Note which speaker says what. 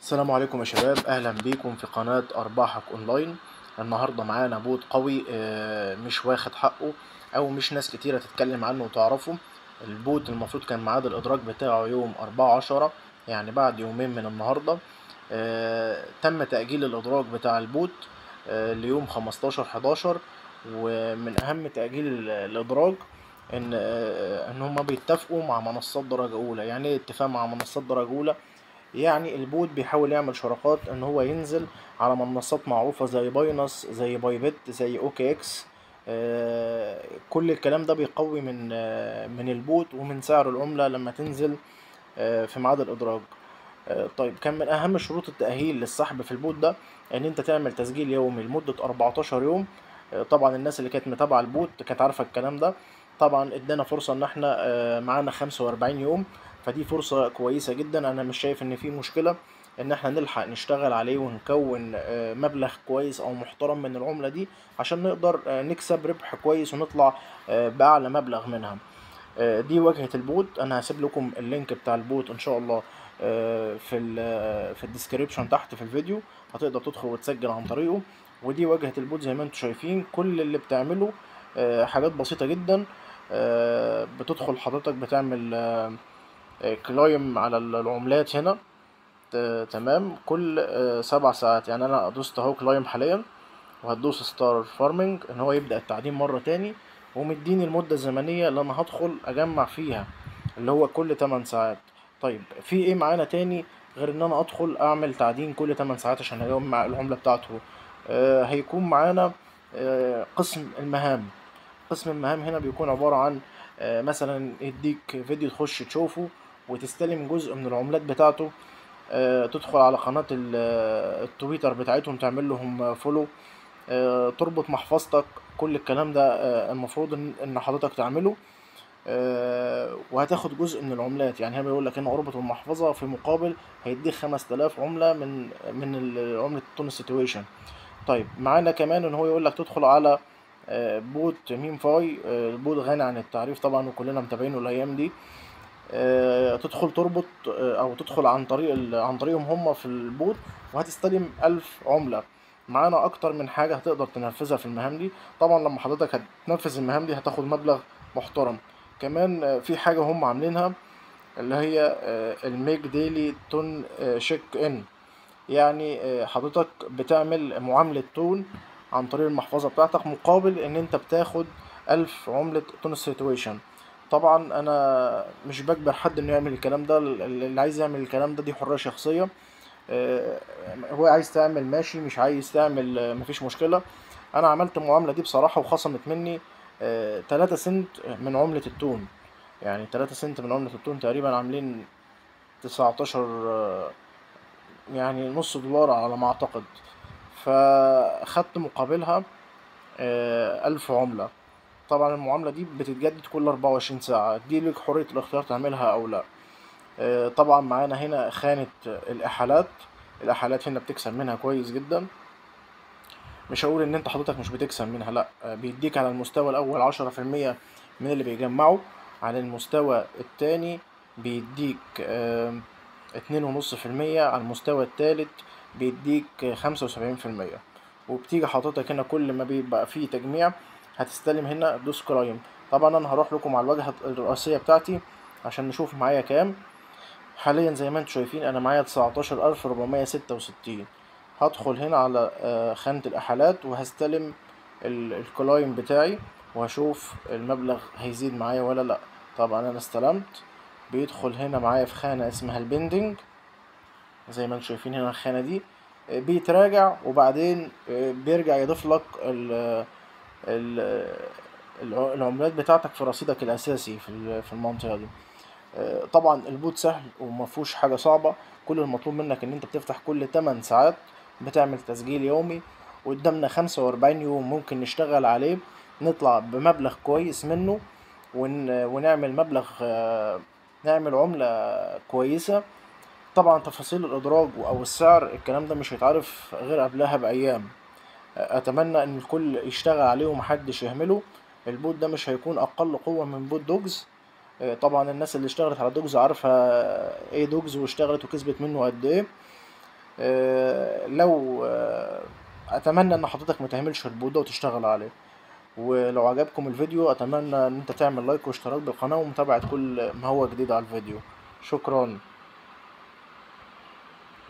Speaker 1: السلام عليكم يا شباب اهلا بيكم في قناة ارباحك اونلاين النهاردة معانا بوت قوي آه، مش واخد حقه او مش ناس كتيرة تتكلم عنه وتعرفه البوت المفروض كان ميعاد الادراج بتاعه يوم اربعة عشرة يعني بعد يومين من النهاردة آه، تم تأجيل الادراج بتاع البوت آه، ليوم خمستاشر حداشر ومن اهم تأجيل ال- الادراج ان آه، ان هما بيتفقوا مع منصات درجة اولى يعني ايه اتفاق مع منصات درجة اولى يعني البوت بيحاول يعمل شراكات ان هو ينزل على منصات معروفة زي باينس زي باي بيت زي اوكي اكس آه، كل الكلام ده بيقوي من آه، من البوت ومن سعر العملة لما تنزل آه، في ميعاد الادراج آه، طيب كان من اهم شروط التأهيل للسحب في البوت ده ان انت تعمل تسجيل يومي لمدة 14 يوم آه، طبعا الناس اللي كانت متابعة البوت كانت عارفة الكلام ده طبعا ادانا فرصة ان احنا آه، معانا 45 يوم فدي فرصة كويسة جدا انا مش شايف ان في مشكلة ان احنا نلحق نشتغل عليه ونكون آه، مبلغ كويس او محترم من العملة دي عشان نقدر آه، نكسب ربح كويس ونطلع آه، بأعلى مبلغ منها آه، دي واجهة البوت انا هسيب لكم اللينك بتاع البوت ان شاء الله آه، في ال في الديسكريبشن تحت في الفيديو هتقدر تدخل وتسجل عن طريقه ودي واجهة البوت زي ما انتم شايفين كل اللي بتعمله آه، حاجات بسيطة جدا آه، بتدخل حضرتك بتعمل آه، كلايم على العملات هنا ت- تمام كل آه، سبع ساعات يعني انا دوست اهو كلايم حاليا وهتدوس ستار فارمنج ان هو يبدأ التعدين مرة تاني ومديني المدة الزمنية اللي انا هدخل اجمع فيها اللي هو كل 8 ساعات طيب في ايه معانا تاني غير ان انا ادخل اعمل تعدين كل 8 ساعات عشان اجمع العملة بتاعته آه هيكون معانا آه قسم المهام قسم المهام هنا بيكون عبارة عن آه، مثلا يديك فيديو تخش تشوفه وتستلم جزء من العملات بتاعته آه، تدخل على قناة ال- آه، التويتر بتاعتهم تعمل لهم فولو تربط محفظتك كل الكلام ده آه، المفروض ان إن حضرتك تعمله آه، وهتاخد جزء من العملات يعني هنا بيقول لك هنا اربط المحفظة في مقابل هيديك 5000 عملة من من ال- عملة تون سيتويشن طيب معانا كمان ان هو يقول لك تدخل على آه، بوت ميم فاي آه، البوت غني عن التعريف طبعا وكلنا متابعينه الايام دي آه، تدخل تربط آه، او تدخل عن طريق ال- عن طريقهم هم في البوت وهتستلم ألف عملة معانا اكتر من حاجة هتقدر تنفذها في المهام دي طبعا لما حضرتك هتنفذ المهام دي هتاخد مبلغ محترم كمان آه، في حاجة هم عاملينها اللي هي آه، الميك ديلي تون آه، شيك ان يعني آه، حضرتك بتعمل معاملة تون عن طريق المحفظة بتاعتك مقابل ان انت بتاخد ألف عملة تون سيتويشن طبعا انا مش بجبر حد انه يعمل الكلام ده اللي عايز يعمل الكلام ده دي حرية شخصية آه، هو عايز تعمل ماشي مش عايز تعمل آه، مفيش مشكلة انا عملت المعاملة دي بصراحة وخصمت مني آه، تلاتة سنت من عملة التون يعني تلاتة سنت من عملة التون تقريبا عاملين تسعتاشر يعني نص دولار على ما اعتقد فخدت مقابلها آه، ألف عملة طبعا المعاملة دي بتتجدد كل 24 ساعة دي لك حرية الاختيار تعملها أو لا آه، طبعا معانا هنا خانة الإحالات الإحالات هنا بتكسب منها كويس جدا مش هقول إن أنت حضرتك مش بتكسب منها لأ آه، بيديك على المستوى الأول عشرة في المية من اللي بيجمعه على المستوى التاني بيديك آم، اتنين ونص في المية على المستوى التالت بيديك خمسة وسبعين في المية وبتيجي حضرتك هنا كل ما بيبقى فيه تجميع هتستلم هنا دوس كرايم طبعا انا هروح لكم على الواجهة الرئيسية بتاعتي عشان نشوف معايا كام حاليا زي ما انتم شايفين انا معايا تسعتاشر الف ربعمية ستة وستين هدخل هنا على آه، خانة الاحالات وهستلم ال- الكلايم بتاعي وهشوف المبلغ هيزيد معايا ولا لا طبعا انا استلمت بيدخل هنا معايا في خانة اسمها البندنج زي ما انتم شايفين هنا الخانة دي آه، بيتراجع وبعدين آه، بيرجع يضيف لك ال ال الع- العملات بتاعتك في رصيدك الأساسي في ال- في المنطقة دي آه، طبعا البوت سهل ومفهوش حاجة صعبة كل المطلوب منك ان انت بتفتح كل 8 ساعات بتعمل تسجيل يومي قدامنا 45 يوم ممكن نشتغل عليه نطلع بمبلغ كويس منه ون ونعمل مبلغ آه، نعمل عملة كويسة طبعا تفاصيل الإدراج أو السعر الكلام ده مش هيتعرف غير قبلها بأيام اتمنى ان الكل يشتغل عليه ومحدش يهمله البوت ده مش هيكون اقل قوة من بوت دوجز آه، طبعا الناس اللي اشتغلت على دوجز عارفة ايه دوجز واشتغلت وكسبت منه قد ايه آه، لو آه، اتمنى ان حضرتك ما تهملش البوت ده وتشتغل عليه ولو عجبكم الفيديو اتمنى ان انت تعمل لايك واشتراك بالقناة ومتابعة كل ما هو جديد على الفيديو شكرا